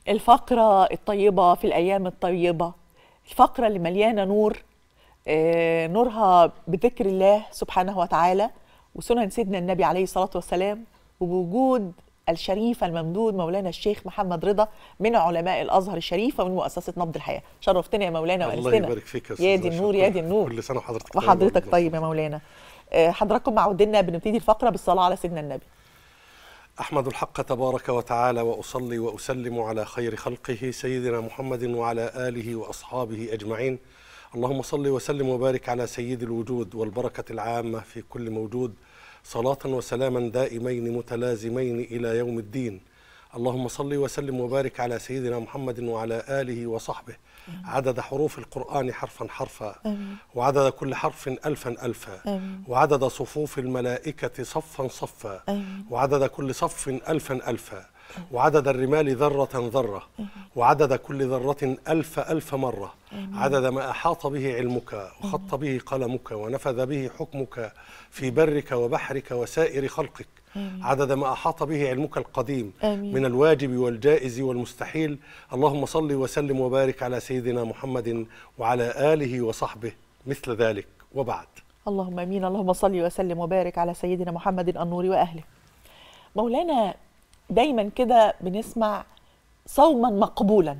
الفقرة الطيبة في الأيام الطيبة الفقرة اللي مليانة نور آه، نورها بذكر الله سبحانه وتعالى وسنن سيدنا النبي عليه الصلاة والسلام وبوجود الشريف الممدود مولانا الشيخ محمد رضا من علماء الازهر الشريف ومن مؤسسه نبض الحياه شرفتنا يا مولانا الله وانستنا يبارك فيك يا يا أستاذة دي النور شكراً. يا دي النور كل سنه وحضرتك طيب وحضرتك والله. طيب يا مولانا آه، حضراتكم معودينا بنبتدي الفقره بالصلاه على سيدنا النبي احمد الحق تبارك وتعالى واصلي واسلم على خير خلقه سيدنا محمد وعلى اله واصحابه اجمعين اللهم صل وسلم وبارك على سيد الوجود والبركه العامه في كل موجود صلاه وسلاما دائمين متلازمين الى يوم الدين اللهم صل وسلم وبارك على سيدنا محمد وعلى اله وصحبه عدد حروف القران حرفا حرفا آمين. وعدد كل حرف الفا الفا آمين. وعدد صفوف الملائكه صفا صفا آمين. وعدد كل صف ألفا ألفا وعدد الرمال ذرة ذرة وعدد كل ذرة ألف ألف مرة عدد ما أحاط به علمك وخط به قلمك ونفذ به حكمك في برك وبحرك وسائر خلقك عدد ما أحاط به علمك القديم آمين. من الواجب والجائز والمستحيل اللهم صل وسلم وبارك على سيدنا محمد وعلى آله وصحبه مثل ذلك وبعد اللهم امين اللهم صل وسلم وبارك على سيدنا محمد النور واهله مولانا دايما كده بنسمع صوما مقبولا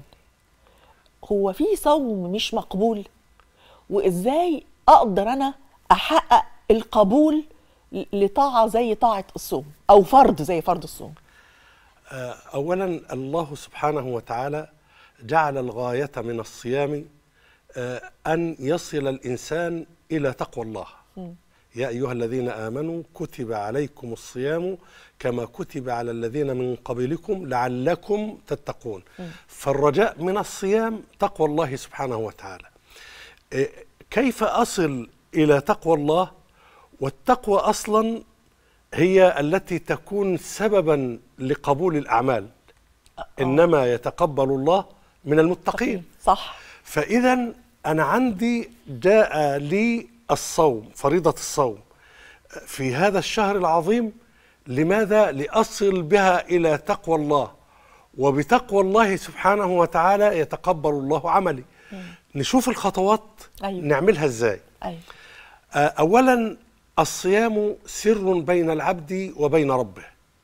هو في صوم مش مقبول وازاي اقدر انا احقق القبول لطاعه زي طاعه الصوم او فرض زي فرض الصوم آه، اولا الله سبحانه وتعالى جعل الغايه من الصيام آه، ان يصل الانسان الى تقوى الله يا ايها الذين امنوا كتب عليكم الصيام كما كتب على الذين من قبلكم لعلكم تتقون فالرجاء من الصيام تقوى الله سبحانه وتعالى آه، كيف اصل الى تقوى الله والتقوى اصلا هي التي تكون سببا لقبول الاعمال انما يتقبل الله من المتقين صح فاذا انا عندي جاء لي الصوم فريضه الصوم في هذا الشهر العظيم لماذا لاصل بها الى تقوى الله وبتقوى الله سبحانه وتعالى يتقبل الله عملي نشوف الخطوات أيوة. نعملها ازاي ايوه آه، اولا الصيام سر بين العبد وبين ربه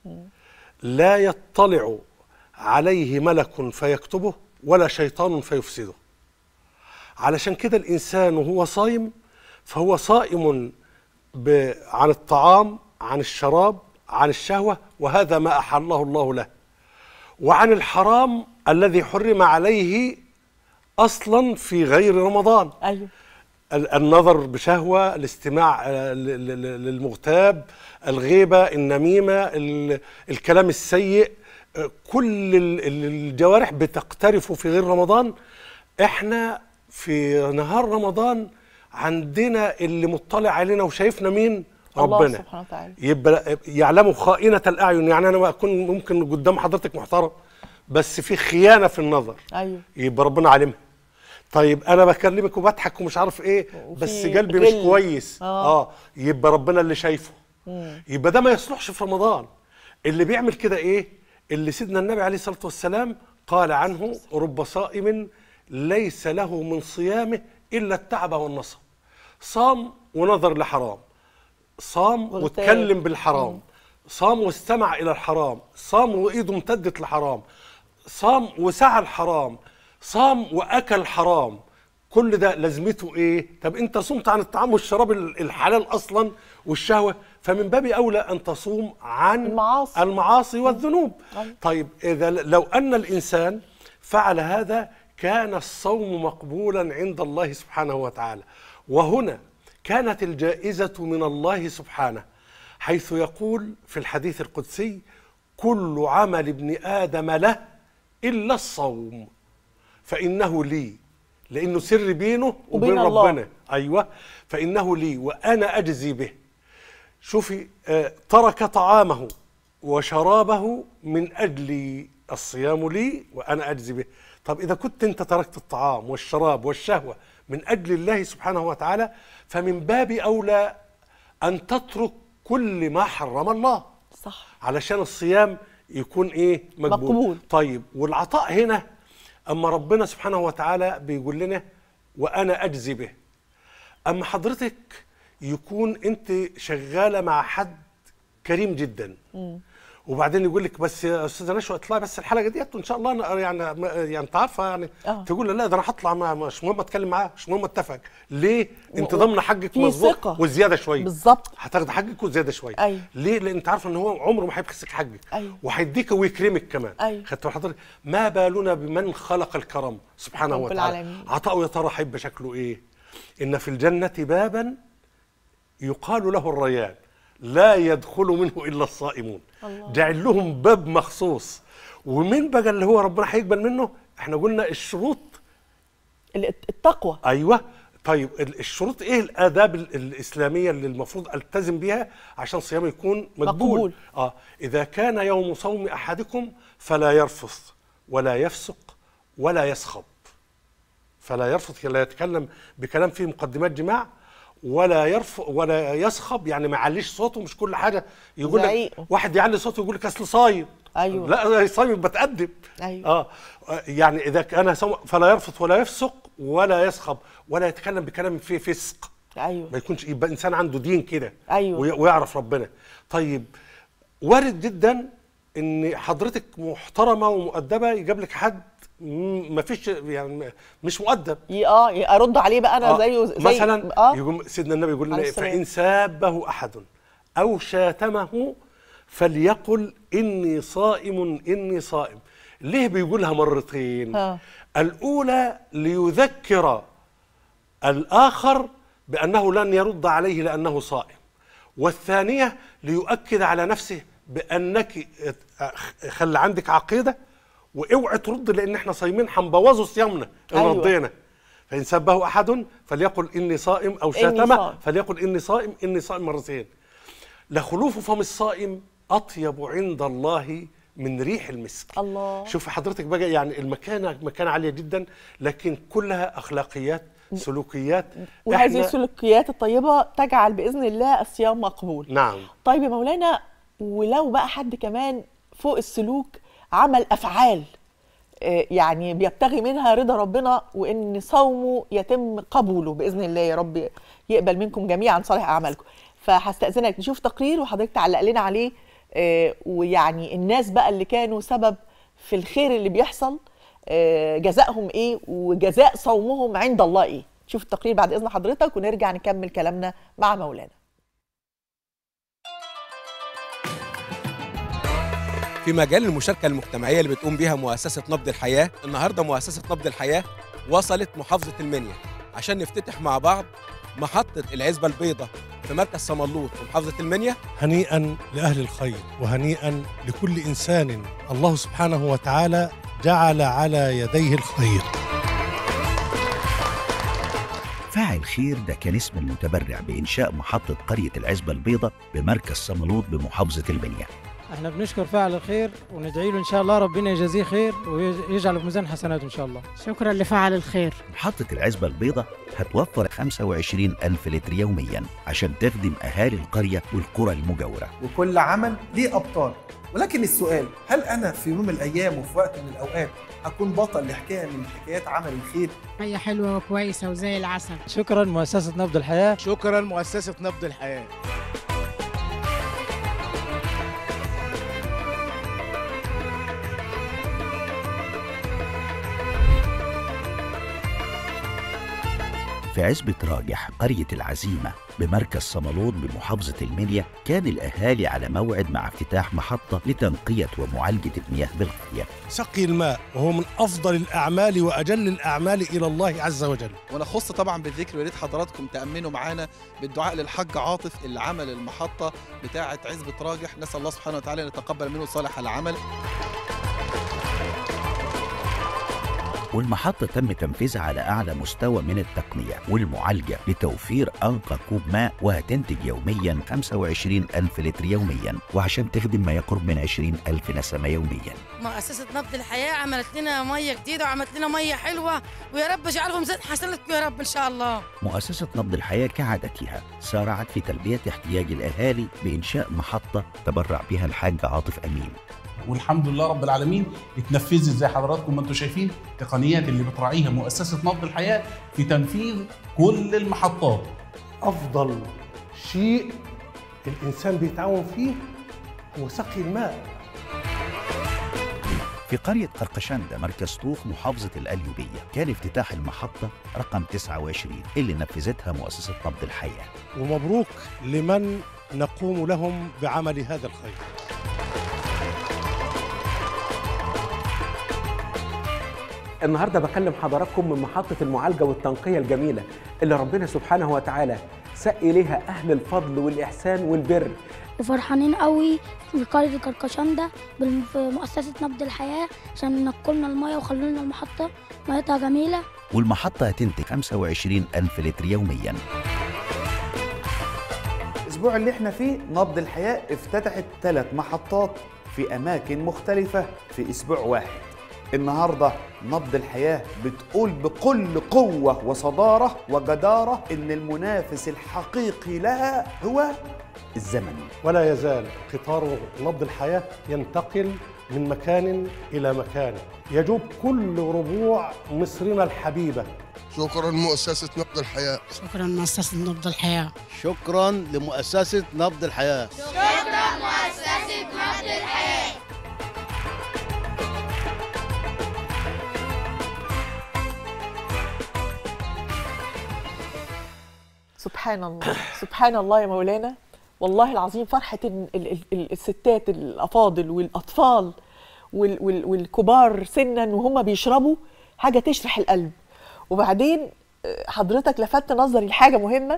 لا يطلع عليه ملك فيكتبه ولا شيطان فيفسده علشان كده الانسان وهو صايم فهو صائم ب- عن الطعام عن الشراب عن الشهوه وهذا ما احله الله له وعن الحرام الذي حرم عليه اصلا في غير رمضان ايوه ال- النظر بشهوة الاستماع آه، ل- ل- ل- للمغتاب الغيبة النميمة ال- الكلام السيء آه، كل ال- ال- الجوارح بتقترف في غير رمضان احنا في نهار رمضان عندنا اللي مطلع علينا وشايفنا مين الله ربنا سبحانه وتعالى. يبقى يعلموا خائنة الأعين يعني أنا أكون ممكن قدام حضرتك محترم بس في خيانة في النظر ايوه يبقى ربنا عالمها طيب انا بكلمك وبضحك ومش عارف ايه بس وفي قلبي مش غل. كويس آه. اه يبقى ربنا اللي شايفه يبقى ده ما يصلحش في رمضان اللي بيعمل كده ايه اللي سيدنا النبي عليه الصلاه والسلام قال عنه رب صائم ليس له من صيامه الا التعب والنصب صام ونظر لحرام صام واغتاب. واتكلم بالحرام صام واستمع الى الحرام صام وايده امتدت لحرام صام وسعى الحرام صام واكل حرام كل ده لازمته ايه طب انت صمت عن الطعام والشراب ال- الحلال اصلا والشهوه فمن باب اولى ان تصوم عن المعاصي. المعاصي والذنوب أيوة. طيب اذا ل- لو ان الانسان فعل هذا كان الصوم مقبولا عند الله سبحانه وتعالى وهنا كانت الجائزه من الله سبحانه حيث يقول في الحديث القدسي كل عمل ابن ادم له الا الصوم فانه لي لانه سر بينه وبين وبين الله. ربنا ايوه فانه لي وانا اجزي به شوفي آه، ترك طعامه وشرابه من اجل الصيام لي وانا اجزي به طب اذا كنت انت تركت الطعام والشراب والشهوه من اجل الله سبحانه وتعالى فمن باب اولى ان تترك كل ما حرم الله صح علشان الصيام يكون ايه مقبول, مقبول. طيب والعطاء هنا اما ربنا سبحانه وتعالى بيقول لنا وانا اجزي به اما حضرتك يكون انت شغاله مع حد كريم جدا وبعدين يقول لك بس يا استاذه نشوى اطلعي بس الحلقه ديت وان شاء الله أنا يعني ما- يعني انت عارفه يعني آه. تقول له لا ده انا هطلع مع مش مهم اتكلم معاه مش مهم اتفق ليه انت و- ضامنه حقك في مظبوط ثقة. وزياده شويه بالظبط هتاخد حقك وزياده شويه أيوة. ليه لان انت عارفه ان هو عمره ما هيبخسك حقك أيوة. وهيديك ويكرمك كمان أيوة. خدت بال حضرتك ما بالنا بمن خلق الكرم سبحانه رب وتعالى العالمين. عطاؤه يا ترى هيبقى شكله ايه ان في الجنه بابا يقال له الريان لا يدخل منه الا الصائمون الله. جعل لهم باب مخصوص ومين بقى اللي هو ربنا هيقبل منه احنا قلنا الشروط ال- التقوى ايوه طيب ال- الشروط ايه الاداب ال- الاسلاميه اللي المفروض التزم بيها عشان صيامه يكون مقبول, مقبول. اه اذا كان يوم صوم احدكم فلا يرفث ولا يفسق ولا يسخب فلا يرفث لا يتكلم بكلام فيه مقدمات جماع ولا يرف ولا يسخب يعني ما يعليش صوته مش كل حاجه يقول لك زعيقه. واحد يعلي صوته يقول لك اصل صايم أيوة. لا صايم بتأدب أيوة. اه يعني اذا كان صوم فلا يرفث ولا يفسق ولا يسخب ولا يتكلم بكلام فيه فسق ايوه ما يكونش يبقى انسان عنده دين كده أيوة. وي- ويعرف ربنا طيب وارد جدا ان حضرتك محترمه ومؤدبه يجيب لك حد ما فيش يعني مش مؤدب ي- اه ي- ارد عليه بقى انا آه، زيه زي مثلا اه يقول سيدنا النبي يقول لنا عليه إيه؟ السلام. فان سابه احد او شاتمه فليقل اني صائم اني صائم ليه بيقولها مرتين آه. الاولى ليذكر الاخر بانه لن يرد عليه لانه صائم والثانيه ليؤكد على نفسه بانك خلي عندك عقيده واوعي ترد لان احنا صايمين هنبوظوا صيامنا ان أيوة. ردينا فان سبه احد فليقل اني صائم او إني شاتمه صائم. فليقل اني صائم اني صائم مرتين لخلوف فم الصائم اطيب عند الله من ريح المسك الله شوف حضرتك بقى يعني المكانه مكانه عاليه جدا لكن كلها اخلاقيات سلوكيات وهذه إحنا- السلوكيات الطيبه تجعل باذن الله الصيام مقبول نعم طيب يا مولانا ولو بقى حد كمان فوق السلوك عمل افعال آه، يعني بيبتغي منها رضا ربنا وان صومه يتم قبوله باذن الله يا رب يقبل منكم جميعا صالح اعمالكم فهستاذنك نشوف تقرير وحضرتك تعلق لنا عليه آه، ويعني الناس بقى اللي كانوا سبب في الخير اللي بيحصل آه، جزائهم ايه وجزاء صومهم عند الله ايه شوف التقرير بعد اذن حضرتك ونرجع نكمل كلامنا مع مولانا في مجال المشاركة المجتمعية اللي بتقوم بيها مؤسسة نبض الحياة النهاردة مؤسسة نبض الحياة وصلت محافظة المنيا عشان نفتتح مع بعض محطة العزبة البيضاء في مركز صملوط في محافظة المنيا هنيئا لاهل الخير وهنيئا لكل انسان الله سبحانه وتعالى جعل على يديه الخير فاعل خير ده كان اسم المتبرع بإنشاء محطة قرية العزبة البيضاء بمركز صملوط بمحافظة المنيا احنا بنشكر فاعل الخير وندعي له ان شاء الله ربنا يجازيه خير ويجعله في ميزان حسناته ان شاء الله شكرا لفعل الخير محطة العزبة البيضاء هتوفر 25 ألف لتر يوميا عشان تخدم أهالي القرية والقرى المجاورة وكل عمل ليه أبطال ولكن السؤال هل أنا في يوم من الأيام وفي وقت من الأوقات أكون بطل لحكاية من حكايات عمل الخير هي حلوة وكويسة وزي العسل شكرا مؤسسة نبض الحياة شكرا مؤسسة نبض الحياة في عزبة راجح قرية العزيمة بمركز صملوط بمحافظة المنيا كان الأهالي على موعد مع افتتاح محطة لتنقية ومعالجة المياه بالقرية سقي الماء وهو من افضل الاعمال واجل الاعمال الى الله عز وجل ونخص طبعا بالذكر ويا ريت حضراتكم تأمنوا معانا بالدعاء للحاج عاطف اللي عمل المحطة بتاعة عزبة راجح نسأل الله سبحانه وتعالى أن يتقبل منه صالح العمل والمحطة تم تنفيذها على أعلى مستوى من التقنية والمعالجة لتوفير أنقى كوب ماء وهتنتج يوميا 25 ألف لتر يوميا وعشان تخدم ما يقرب من 20 ألف نسمة يوميا مؤسسة نبض الحياة عملت لنا مية جديدة وعملت لنا مية حلوة ويا رب اجعلهم زاد حسناتكم يا رب إن شاء الله مؤسسة نبض الحياة كعادتها سارعت في تلبية احتياج الأهالي بإنشاء محطة تبرع بها الحاج عاطف أمين والحمد لله رب العالمين اتنفذت زي حضراتكم ما انتم شايفين التقنيات اللي بتراعيها مؤسسه نبض الحياه في تنفيذ كل المحطات افضل شيء الانسان بيتعاون فيه هو سقي الماء في قرية قرقشندة مركز طوخ محافظة القليوبية كان افتتاح المحطة رقم 29 اللي نفذتها مؤسسة نبض الحياة ومبروك لمن نقوم لهم بعمل هذا الخير النهارده بكلم حضراتكم من محطة المعالجة والتنقية الجميلة اللي ربنا سبحانه وتعالى سقي إليها أهل الفضل والإحسان والبر وفرحانين قوي في قرية الكركشندة بال- في مؤسسة نبض الحياة عشان نقلنا المية وخلوا لنا المحطة ميتها جميلة والمحطة هتنتج 25 ألف لتر يومياً الاسبوع اللي احنا فيه نبض الحياه افتتحت ثلاث محطات في اماكن مختلفه في اسبوع واحد النهارده نبض الحياه بتقول بكل قوه وصداره وجداره ان المنافس الحقيقي لها هو الزمن ولا يزال قطار نبض الحياة ينتقل من مكان إلى مكان يجوب كل ربوع مصرنا الحبيبة شكرا مؤسسة نبض الحياة شكرا مؤسسة نبض الحياة شكرا لمؤسسة نبض الحياة شكرا مؤسسة نبض الحياة سبحان الله سبحان الله يا مولانا والله العظيم فرحة ال- ال- ال- الستات الأفاضل والأطفال وال- وال- والكبار سنا وهم بيشربوا حاجة تشرح القلب وبعدين آه، حضرتك لفتت نظري لحاجة مهمة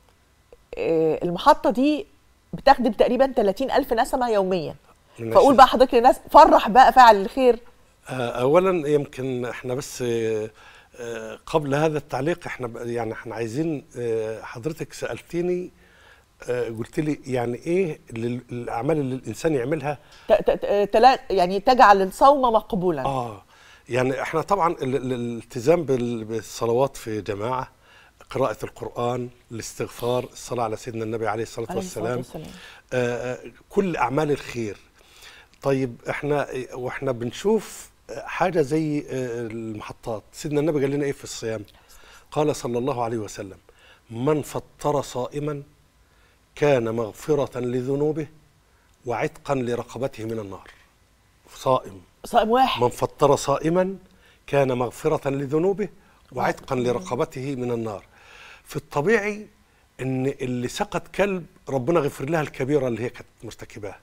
آه، المحطة دي بتخدم تقريبا 30 ألف نسمة يوميا من فأقول بقى حضرتك للناس فرح بقى فاعل الخير آه، اولا يمكن احنا بس آه، آه، قبل هذا التعليق احنا ب- يعني احنا عايزين آه، حضرتك سالتني آه، قلت لي يعني ايه لل- الاعمال اللي الانسان يعملها ت- ت- ت- تلا- يعني تجعل الصوم مقبولا اه يعني احنا طبعا ال- ال- الالتزام بال- بالصلوات في جماعه قراءة القرآن، الاستغفار، الصلاة على سيدنا النبي عليه الصلاة عليه الصلاة والسلام والسلام. آه، آه، كل أعمال الخير طيب احنا واحنا بنشوف حاجة زي آه، المحطات سيدنا النبي قال لنا ايه في الصيام قال صلى الله عليه وسلم من فطر صائما كان مغفرة لذنوبه وعتقا لرقبته من النار صائم صائم واحد من فطر صائما كان مغفرة لذنوبه وعتقا لرقبته من النار في الطبيعي ان اللي سقط كلب ربنا غفر لها الكبيرة اللي هي كانت مرتكباها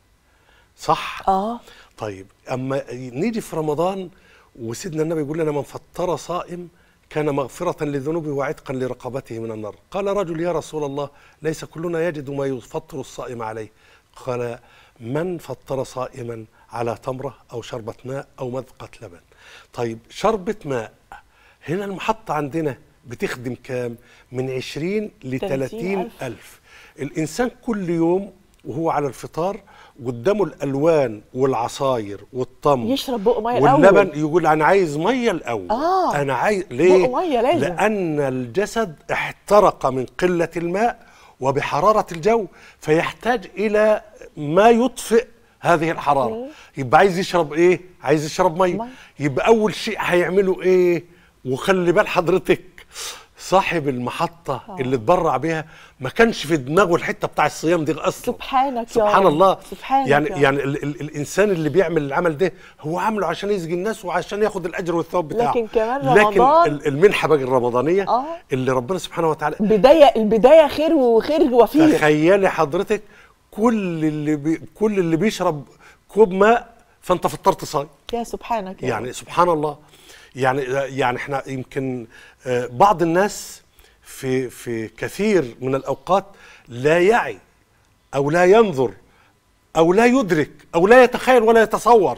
صح اه طيب اما نيجي في رمضان وسيدنا النبي يقول لنا من فطر صائم كان مغفرة لذنوبه وعتقا لرقبته من النار قال رجل يا رسول الله ليس كلنا يجد ما يفطر الصائم عليه قال من فطر صائما على تمرة أو شربة ماء أو مذقة لبن طيب شربة ماء هنا المحطة عندنا بتخدم كام من 20 ل 30 ألف. ألف الإنسان كل يوم وهو على الفطار قدامه الألوان والعصاير والتمر يشرب بق ميه واللبن الأول. يقول انا عايز ميه الاول آه. انا عايز ليه بق مية لازم. لان الجسد احترق من قله الماء وبحراره الجو فيحتاج الى ما يطفئ هذه الحراره يبقى عايز يشرب ايه عايز يشرب ميه يبقى اول شيء هيعمله ايه وخلي بال حضرتك صاحب المحطة آه. اللي اتبرع بيها ما كانش في دماغه الحتة بتاع الصيام دي أصلا سبحانك يا سبحان رب. الله سبحانك يعني يا رب. يعني ال ال الانسان اللي بيعمل العمل ده هو عامله عشان يسقي الناس وعشان ياخد الاجر والثواب بتاعه لكن كمان لكن رمضان- ال- المنحه بقى الرمضانيه آه. اللي ربنا سبحانه وتعالى بدايه البدايه خير وخير وفير تخيلي حضرتك كل اللي بي كل اللي بيشرب كوب ماء فانت فطرت صايم يا سبحانك يا يعني رب. سبحان الله يعني يعني احنا يمكن آه، بعض الناس في في كثير من الاوقات لا يعي او لا ينظر او لا يدرك او لا يتخيل ولا يتصور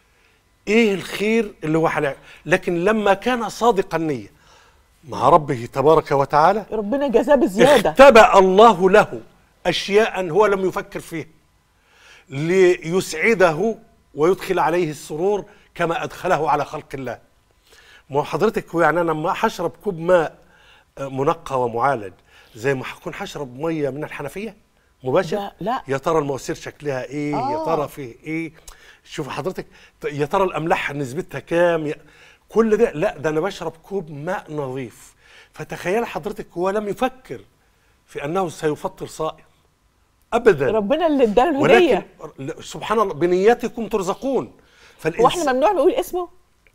ايه الخير اللي هو حلال لكن لما كان صادق النيه مع ربه تبارك وتعالى ربنا جزاه بزياده اختبأ الله له أشياء هو لم يفكر فيها ليسعده ويدخل عليه السرور كما أدخله على خلق الله ما هو حضرتك يعني أنا لما هشرب كوب ماء آه، منقى ومعالج زي ما هكون هشرب مية من الحنفية مباشر لا، لا. يا ترى المواسير شكلها ايه يا آه. ترى فيه ايه شوف حضرتك ت- يا ترى الاملاح نسبتها كام يا- كل ده لا ده انا بشرب كوب ماء نظيف فتخيل حضرتك هو لم يفكر في انه سيفطر صائم ابدا ربنا اللي اداله ولكن الهديه لا، سبحان الله بنياتكم ترزقون هو احنا ممنوع نقول اسمه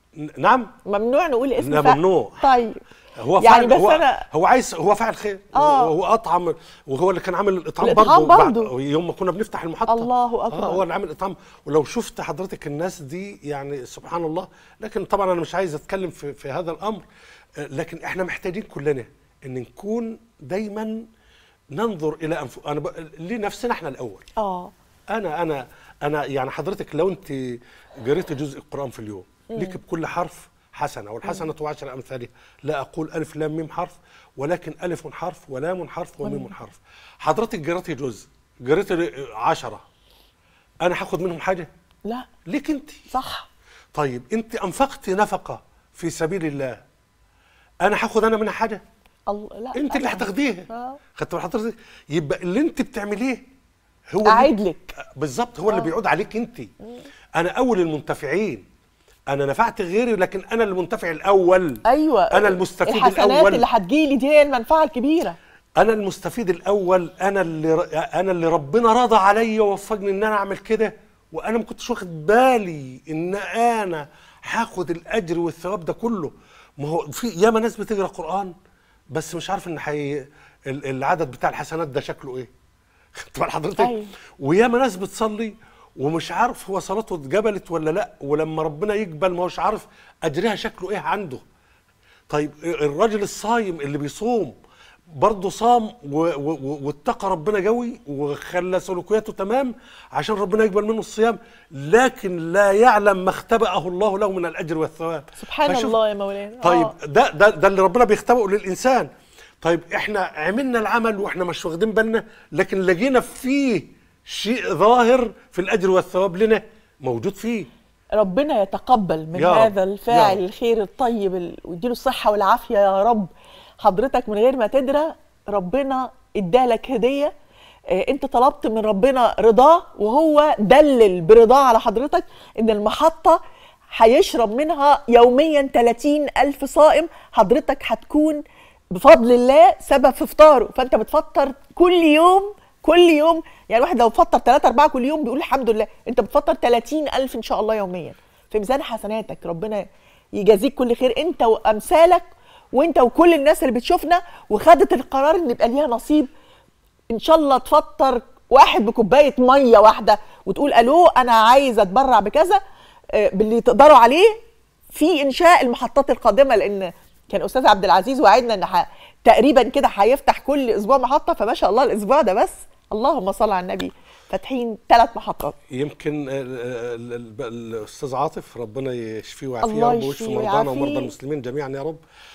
نعم ممنوع نقول اسم لا، فا- ممنوع. طيب هو يعني فعل بس هو, أنا- هو عايز هو فاعل خير آه. هو اطعم وهو اللي كان عامل الاطعام الإطعام برضه برضه. يوم ما كنا بنفتح المحطه الله أكبر. آه هو اللي عامل اطعام ولو شفت حضرتك الناس دي يعني سبحان الله لكن طبعا انا مش عايز اتكلم في, في هذا الامر آه، لكن احنا محتاجين كلنا ان نكون دايما ننظر الى أنف... انا ب... لنفسنا احنا الاول اه انا انا انا يعني حضرتك لو انت قريت جزء القران في اليوم مم. ليك بكل حرف حسنه والحسنه عشر امثالها لا اقول الف لام ميم حرف ولكن الف حرف ولام حرف وميم وميم. حرف حضرتك قريتي جزء قريتي عشرة انا هاخد منهم حاجه لا ليك انت صح طيب انت انفقتي نفقه في سبيل الله انا هاخد انا منها حاجه الله لا انت اللي أنا- هتاخديها آه. خدت بال حضرتك يبقى اللي انت بتعمليه هو أعيد اللي- لك. بالظبط هو اللي آه. بيعود عليك انت انا اول المنتفعين انا نفعت غيري لكن انا المنتفع الاول ايوه انا المستفيد الحسنات الاول اللي هتجيلي دي هي المنفعه الكبيره انا المستفيد الاول انا اللي ر- انا اللي ربنا رضى عليا ووفقني ان انا اعمل كده وانا ما كنتش واخد بالي ان انا هاخد الاجر والثواب ده كله ما هو في ياما ناس بتقرا قران بس مش عارف ان حي... ال- العدد بتاع الحسنات ده شكله ايه خدت بال حضرتك أيوة. وياما ناس بتصلي ومش عارف هو صلاته اتجبلت ولا لا ولما ربنا يقبل ما هوش عارف اجرها شكله ايه عنده طيب الراجل الصايم اللي بيصوم برضه صام و- و- و- واتقى ربنا قوي وخلى سلوكياته تمام عشان ربنا يقبل منه الصيام لكن لا يعلم ما اختبأه الله له من الاجر والثواب سبحان فشوف- الله يا مولانا طيب آه. ده ده ده اللي ربنا بيختبئه للانسان طيب احنا عملنا العمل واحنا مش واخدين بالنا لكن لقينا فيه شيء ظاهر في الاجر والثواب لنا موجود فيه ربنا يتقبل من يا رب، هذا يا الفاعل رب. الخير الطيب ال- ويديله الصحة والعافية يا رب حضرتك من غير ما تدرى ربنا ادالك هدية آه، انت طلبت من ربنا رضاه وهو دلل برضاه على حضرتك ان المحطة هيشرب منها يوميا 30 ألف صائم حضرتك هتكون بفضل الله سبب في فطاره فانت بتفطر كل يوم كل يوم يعني واحد لو فطر 3 4 كل يوم بيقول الحمد لله انت بتفطر 30 ألف ان شاء الله يوميا في ميزان حسناتك ربنا يجازيك كل خير انت وامثالك وانت وكل الناس اللي بتشوفنا وخدت القرار ان يبقى ليها نصيب ان شاء الله تفطر واحد بكوبايه ميه واحده وتقول الو انا عايز اتبرع بكذا آه، باللي تقدروا عليه في انشاء المحطات القادمه لان كان استاذ عبد العزيز وعدنا ان ح- تقريبا كده هيفتح كل اسبوع محطه فما شاء الله الاسبوع ده بس اللهم صل على النبي فاتحين ثلاث محطات يمكن ال- ال- ال- الاستاذ عاطف ربنا يشفيه ويعافيه الله يا رب ويشفي يشفيه مرضانا ومرضى ويعافيه. المسلمين جميعا يا رب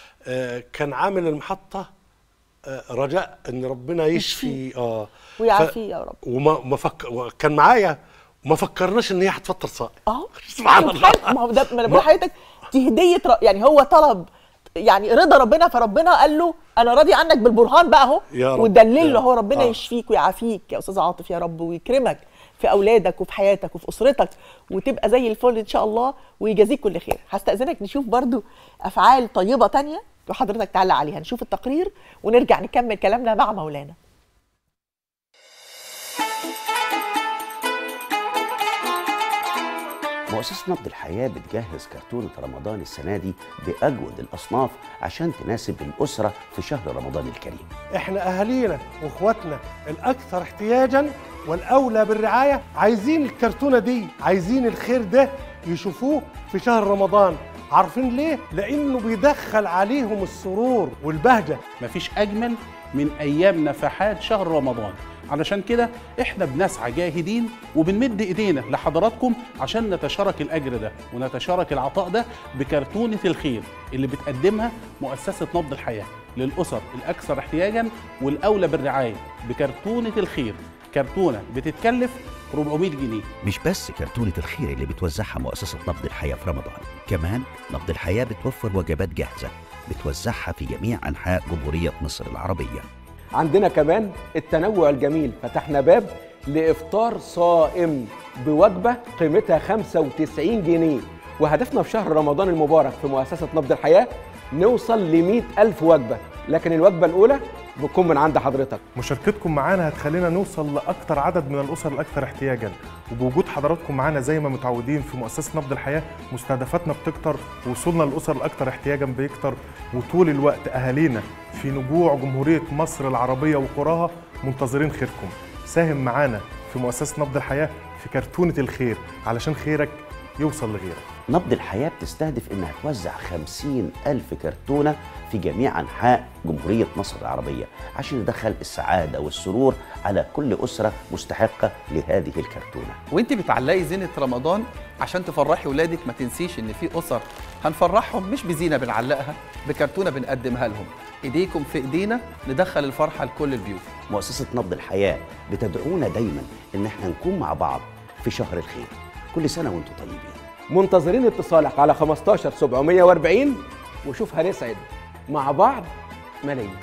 آه، كان عامل المحطه آه، رجاء ان ربنا يشفي اه ويعافيه يا رب وما ما فك... كان معايا وما فكرناش ان هي هتفطر صائم اه سبحان شوف الله. حاجة- ما هو ده ما انا بقول لحضرتك دي هديه ر- يعني هو طلب يعني رضا ربنا فربنا قال له انا راضي عنك بالبرهان بقى اهو يا رب. ودلل يا له رب. هو ربنا آه. يشفيك ويعافيك يا استاذ عاطف يا رب ويكرمك في اولادك وفي حياتك وفي اسرتك وتبقى زي الفل ان شاء الله ويجازيك كل خير هستاذنك نشوف برضو افعال طيبه تانية وحضرتك تعلق عليها نشوف التقرير ونرجع نكمل كلامنا مع مولانا مؤسسة نبض الحياة بتجهز كرتونة رمضان السنة دي بأجود الأصناف عشان تناسب الأسرة في شهر رمضان الكريم احنا اهالينا واخواتنا الاكثر احتياجا والاولى بالرعايه عايزين الكرتونه دي عايزين الخير ده يشوفوه في شهر رمضان عارفين ليه لانه بيدخل عليهم السرور والبهجه مفيش اجمل من ايام نفحات شهر رمضان علشان كده احنا بنسعى جاهدين وبنمد ايدينا لحضراتكم عشان نتشارك الاجر ده ونتشارك العطاء ده بكرتونه الخير اللي بتقدمها مؤسسه نبض الحياه للاسر الاكثر احتياجا والاولى بالرعايه بكرتونه الخير كرتونه بتتكلف 400 جنيه مش بس كرتونة الخير اللي بتوزعها مؤسسة نبض الحياة في رمضان كمان نبض الحياة بتوفر وجبات جاهزة بتوزعها في جميع أنحاء جمهورية مصر العربية عندنا كمان التنوع الجميل فتحنا باب لافطار صائم بوجبه قيمتها 95 جنيه وهدفنا في شهر رمضان المبارك في مؤسسه نبض الحياه نوصل ل ألف وجبه لكن الوجبه الاولى بتكون من عند حضرتك مشاركتكم معانا هتخلينا نوصل لاكثر عدد من الاسر الاكثر احتياجا وبوجود حضراتكم معانا زي ما متعودين في مؤسسه نبض الحياه مستهدفاتنا بتكتر ووصولنا للاسر الاكثر احتياجا بيكتر وطول الوقت اهالينا في نجوع جمهوريه مصر العربيه وقراها منتظرين خيركم ساهم معانا في مؤسسه نبض الحياه في كرتونه الخير علشان خيرك يوصل لغيرك نبض الحياة بتستهدف إنها توزع خمسين ألف كرتونة في جميع أنحاء جمهورية مصر العربية عشان ندخل السعادة والسرور على كل أسرة مستحقة لهذه الكرتونة وانت بتعلقي زينه رمضان عشان تفرحي ولادك ما تنسيش ان في اسر هنفرحهم مش بزينه بنعلقها بكرتونه بنقدمها لهم ايديكم في ايدينا ندخل الفرحه لكل البيوت مؤسسة نبض الحياة بتدعونا دايما إن احنا نكون مع بعض في شهر الخير كل سنة وانتم طيبين منتظرين اتصالك على 15 740 وشوف هنسعد مع بعض ملايين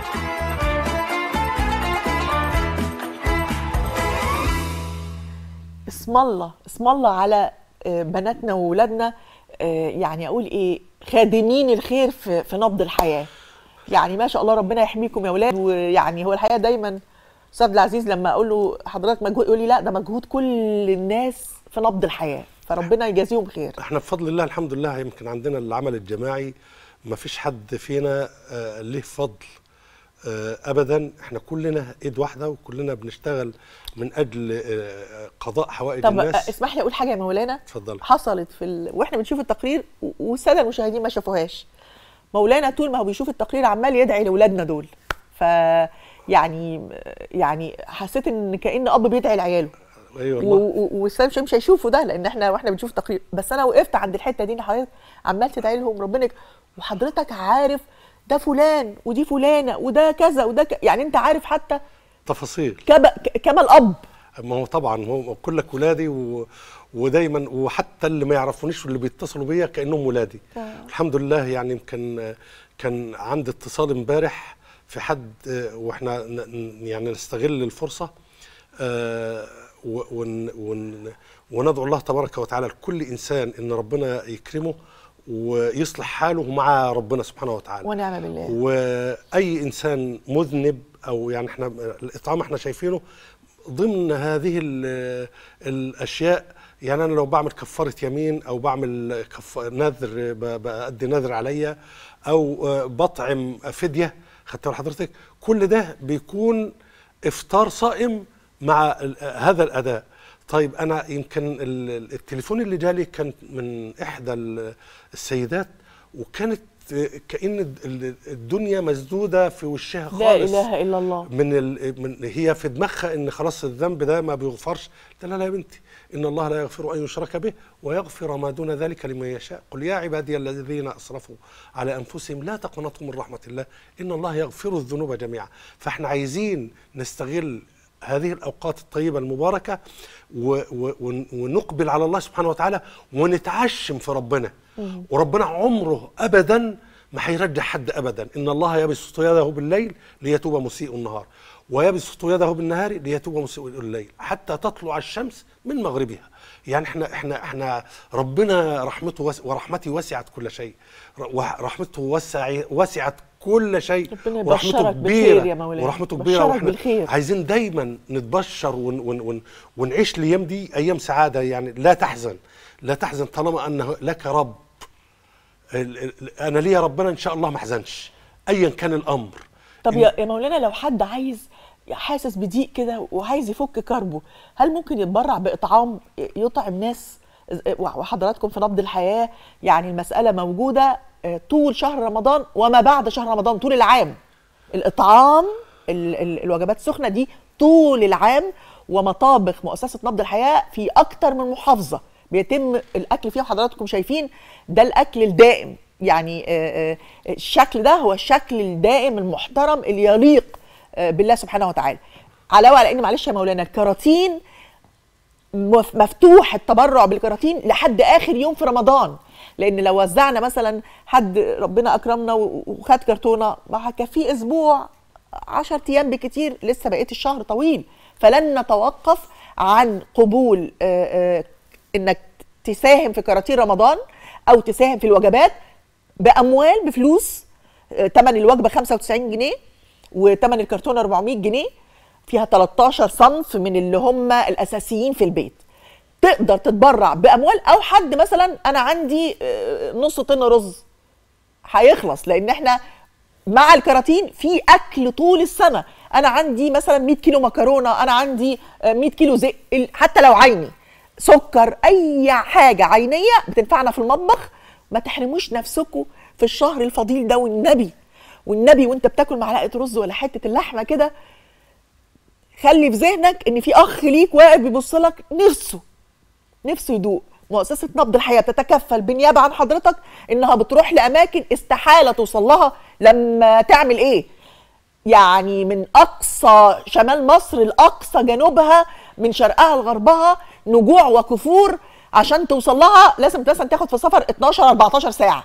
اسم الله اسم الله على آه، بناتنا وولادنا آه، يعني اقول ايه خادمين الخير في في نبض الحياه يعني ما شاء الله ربنا يحميكم يا ولاد ويعني هو الحقيقه دايما استاذ عبد العزيز لما اقول له حضرتك مجهود يقول لي لا ده مجهود كل الناس في نبض الحياه فربنا يجازيهم خير احنا بفضل الله الحمد لله يمكن عندنا العمل الجماعي ما فيش حد فينا آه، ليه فضل آه، ابدا احنا كلنا ايد واحده وكلنا بنشتغل من اجل آه، قضاء حوائج طب الناس اسمح لي اقول حاجه يا مولانا اتفضل حصلت في ال... واحنا بنشوف التقرير و- والساده المشاهدين ما شافوهاش مولانا طول ما هو بيشوف التقرير عمال يدعي لاولادنا دول ف يعني يعني حسيت ان كان اب بيدعي لعياله ايوه و- والله و- والسلام مش هيشوفوا ده لان احنا واحنا بنشوف التقرير بس انا وقفت عند الحته دي ان حضرتك عمال تدعي لهم ربنا يك- وحضرتك عارف ده فلان ودي فلانه وده كذا وده ك... يعني انت عارف حتى تفاصيل كما كما الاب ما هو طبعا هو كلك ولادي و... ودايما وحتى اللي ما يعرفونيش واللي بيتصلوا بيا كانهم ولادي الحمد لله يعني يمكن كان عندي اتصال امبارح في حد آه، واحنا ن- ن- يعني نستغل الفرصه آه، و- ون ون وندعو الله تبارك وتعالى لكل انسان ان ربنا يكرمه ويصلح حاله مع ربنا سبحانه وتعالى ونعم بالله واي انسان مذنب او يعني احنا الاطعام احنا شايفينه ضمن هذه ال- الاشياء يعني انا لو بعمل كفاره يمين او بعمل كف... نذر ب- بادي نذر عليا او آه، بطعم فديه خدت بال حضرتك كل ده بيكون افطار صائم مع ال- هذا الاداء طيب انا يمكن ال- التليفون اللي جالي كان من احدى ال- السيدات وكانت كأن ال- الدنيا مسدودة في وشها خالص لا اله الا الله من, ال... من هي في دماغها ان خلاص الذنب ده ما بيغفرش قلت لها لا يا بنتي ان الله لا يغفر ان يشرك به ويغفر ما دون ذلك لمن يشاء قل يا عبادي الذين اسرفوا على انفسهم لا تقنطوا من رحمه الله ان الله يغفر الذنوب جميعا فاحنا عايزين نستغل هذه الاوقات الطيبه المباركه و... و... ون- ونقبل على الله سبحانه وتعالى ونتعشم في ربنا وربنا عمره ابدا ما هيرجع حد ابدا ان الله يبسط يده بالليل ليتوب مسيء النهار ويبسط يده بالنهار ليتوب مسيء الليل حتى تطلع الشمس من مغربها يعني احنا احنا احنا ربنا رحمته وس ورحمته وسعت كل شيء ر- ورحمته وسع وسعت كل شيء ربنا ورحمته يبشرك كبيره بالخير يا مولانا. ورحمته كبيره يبشرك واحنا بالخير. عايزين دايما نتبشر ون ون ون ونعيش الايام دي ايام سعاده يعني لا تحزن لا تحزن طالما ان لك رب ال- ال- انا ليا ربنا ان شاء الله ما احزنش ايا كان الامر طب يا يا مولانا لو حد عايز حاسس بضيق كده وعايز يفك كربه هل ممكن يتبرع باطعام يطعم ناس وحضراتكم في نبض الحياه يعني المساله موجوده آه، طول شهر رمضان وما بعد شهر رمضان طول العام الاطعام ال- ال- الوجبات السخنه دي طول العام ومطابخ مؤسسه نبض الحياه في اكتر من محافظه بيتم الاكل فيها حضراتكم شايفين ده الاكل الدائم يعني آه، آه، الشكل ده هو الشكل الدائم المحترم اللي يليق آه، بالله سبحانه وتعالى علاوه على ان معلش يا مولانا الكراتين مف- مفتوح التبرع بالكراتين لحد اخر يوم في رمضان لان لو وزعنا مثلا حد ربنا اكرمنا و- وخد كرتونه ما هكفيه اسبوع 10 ايام بكتير لسه بقيه الشهر طويل فلن نتوقف عن قبول آه، آه، انك تساهم في كراتين رمضان او تساهم في الوجبات باموال بفلوس آه، تمن الوجبه 95 جنيه وتمن الكرتونه 400 جنيه فيها 13 صنف من اللي هم الاساسيين في البيت تقدر تتبرع باموال او حد مثلا انا عندي آه، نص طن رز هيخلص لان احنا مع الكراتين في اكل طول السنه انا عندي مثلا 100 كيلو مكرونه انا عندي آه، 100 كيلو زيت ال- حتى لو عيني سكر اي حاجه عينيه بتنفعنا في المطبخ ما تحرموش نفسكم في الشهر الفضيل ده والنبي والنبي وانت بتاكل معلقه رز ولا حته اللحمه كده خلي في ذهنك ان في اخ ليك واقف بيبص لك نفسه نفسه يدوق مؤسسة نبض الحياة بتتكفل بالنيابة عن حضرتك إنها بتروح لأماكن استحالة توصل لها لما تعمل إيه؟ يعني من أقصى شمال مصر لأقصى جنوبها من شرقها لغربها نجوع وكفور عشان توصل لها لازم مثلا تاخد في السفر 12 14 ساعة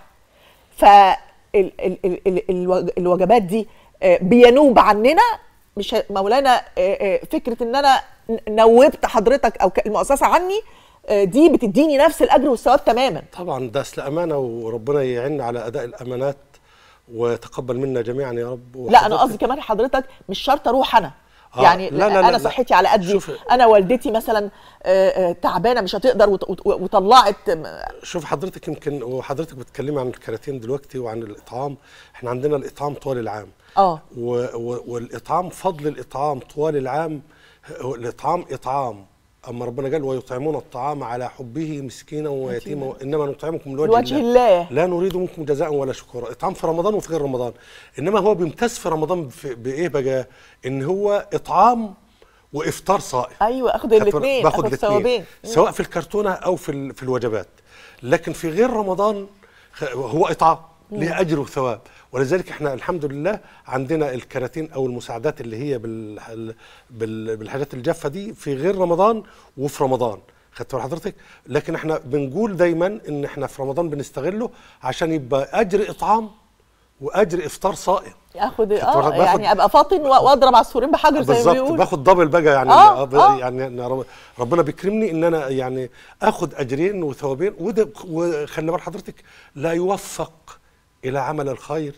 فالوجبات دي آه، بينوب عننا مش ه- مولانا آه، آه، فكره ان انا ن- نوبت حضرتك او ك- المؤسسه عني آه، دي بتديني نفس الاجر والثواب تماما طبعا ده اصل امانه وربنا يعين على اداء الامانات ويتقبل منا جميعا يا رب لا انا وحضرتك- قصدي كمان حضرتك مش شرط اروح انا آه، يعني لا، لا، لا، انا لا. صحتي على قدي شوف- انا والدتي مثلا آه، آه، تعبانه مش هتقدر وط- وط- وطلعت شوف حضرتك يمكن وحضرتك بتتكلمي عن الكراتين دلوقتي وعن الاطعام احنا عندنا الاطعام طوال العام اه و و والاطعام فضل الاطعام طوال العام هو الاطعام اطعام اما ربنا قال ويطعمون الطعام على حبه مسكينا ويتيما انما نطعمكم لوجه لوجه الله. لا نريد منكم جزاء ولا شكورا اطعام في رمضان وفي غير رمضان انما هو بيمتاز في رمضان في- بايه بقى ان هو اطعام وافطار صائم ايوه اخد خدت الاثنين بالك؟ باخد اخد الاثنين ثوابين سواء في الكرتونه او في ال- في الوجبات لكن في غير رمضان خ- هو اطعام ليه اجر وثواب ولذلك احنا الحمد لله عندنا الكراتين او المساعدات اللي هي بال بال بالحاجات الجافه دي في غير رمضان وفي رمضان خدت بال حضرتك لكن احنا بنقول دايما ان احنا في رمضان بنستغله عشان يبقى اجر اطعام واجر افطار صائم اخد خدت اه بالك؟ باخد- يعني ابقى فاطن و- واضرب عصفورين بحجر زي ما بالظبط بيقولوا باخد دبل بقى يعني آه، آه آه. يعني أنا رب- ربنا بيكرمني ان انا يعني اخد اجرين وثوابين وده وخلي بال حضرتك لا يوفق الى عمل الخير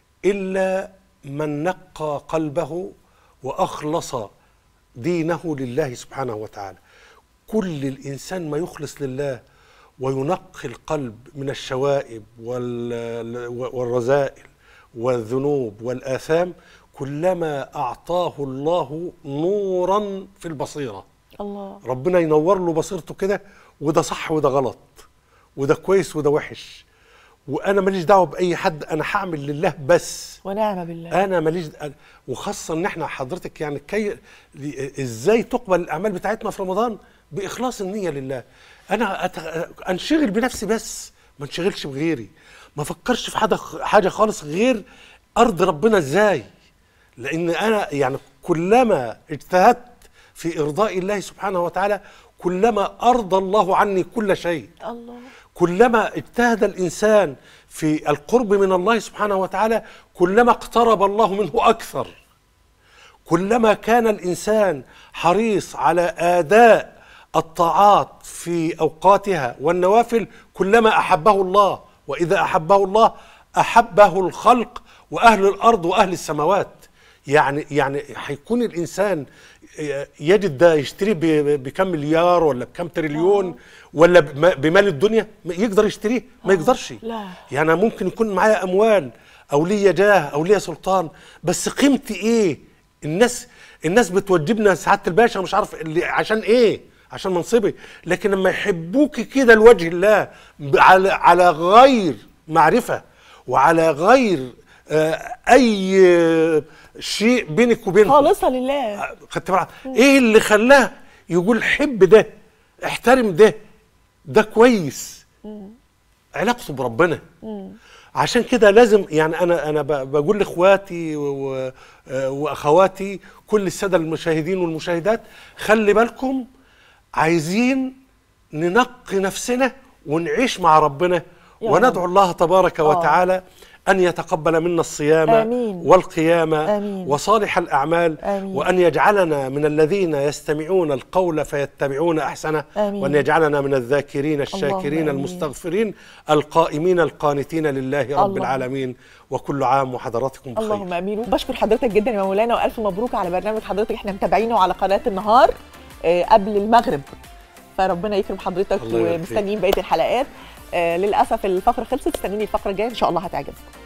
الا من نقى قلبه واخلص دينه لله سبحانه وتعالى كل الانسان ما يخلص لله وينقي القلب من الشوائب وال- والرذائل والذنوب والآثام كلما أعطاه الله نورا في البصيرة الله ربنا ينور له بصيرته كده وده صح وده غلط وده كويس وده وحش وانا ماليش دعوه باي حد انا هعمل لله بس ونعم بالله انا ماليش د- وخاصه ان احنا حضرتك يعني كي ل- ازاي تقبل الاعمال بتاعتنا في رمضان باخلاص النيه لله انا أت... انشغل بنفسي بس ما انشغلش بغيري ما افكرش في حاجه حاجه خالص غير ارض ربنا ازاي لان انا يعني كلما اجتهدت في ارضاء الله سبحانه وتعالى كلما ارضى الله عني كل شيء الله كلما اجتهد الانسان في القرب من الله سبحانه وتعالى كلما اقترب الله منه اكثر كلما كان الانسان حريص على اداء الطاعات في اوقاتها والنوافل كلما احبه الله واذا احبه الله احبه الخلق واهل الارض واهل السماوات يعني يعني هيكون الانسان يجد ده يشتريه ب- بكم مليار ولا بكم تريليون ولا بم- بمال الدنيا ما يقدر يشتريه ما يقدرش لا يعني أنا ممكن يكون معايا اموال او ليا جاه او ليا سلطان بس قيمتي ايه الناس الناس بتوجبنا سعاده الباشا مش عارف اللي عشان ايه عشان منصبي لكن لما يحبوك كده لوجه الله ب- على على غير معرفه وعلى غير آه، اي آه، شيء بينك وبينهم خالصة لله خدت بالك ايه اللي خلاه يقول حب ده احترم ده ده كويس علاقته بربنا عشان كده لازم يعني انا انا ب- بقول لاخواتي و- و- واخواتي كل الساده المشاهدين والمشاهدات خلي بالكم عايزين ننقي نفسنا ونعيش مع ربنا يا وندعو رب. الله تبارك آه. وتعالى أن يتقبل منا الصيام آمين. والقيام آمين. وصالح الأعمال آمين. وأن يجعلنا من الذين يستمعون القول فيتبعون أحسنه آمين. وأن يجعلنا من الذاكرين الشاكرين آمين. المستغفرين القائمين القانتين لله رب اللهم. العالمين وكل عام وحضراتكم بخير اللهم امين بشكر حضرتك جدا يا مولانا والف مبروك على برنامج حضرتك احنا متابعينه على قناه النهار آه، قبل المغرب فربنا يكرم حضرتك الله يبارك فيك. ومستنيين بقيه الحلقات آه، للاسف الفقره خلصت استنوني الفقره الجايه ان شاء الله هتعجبكم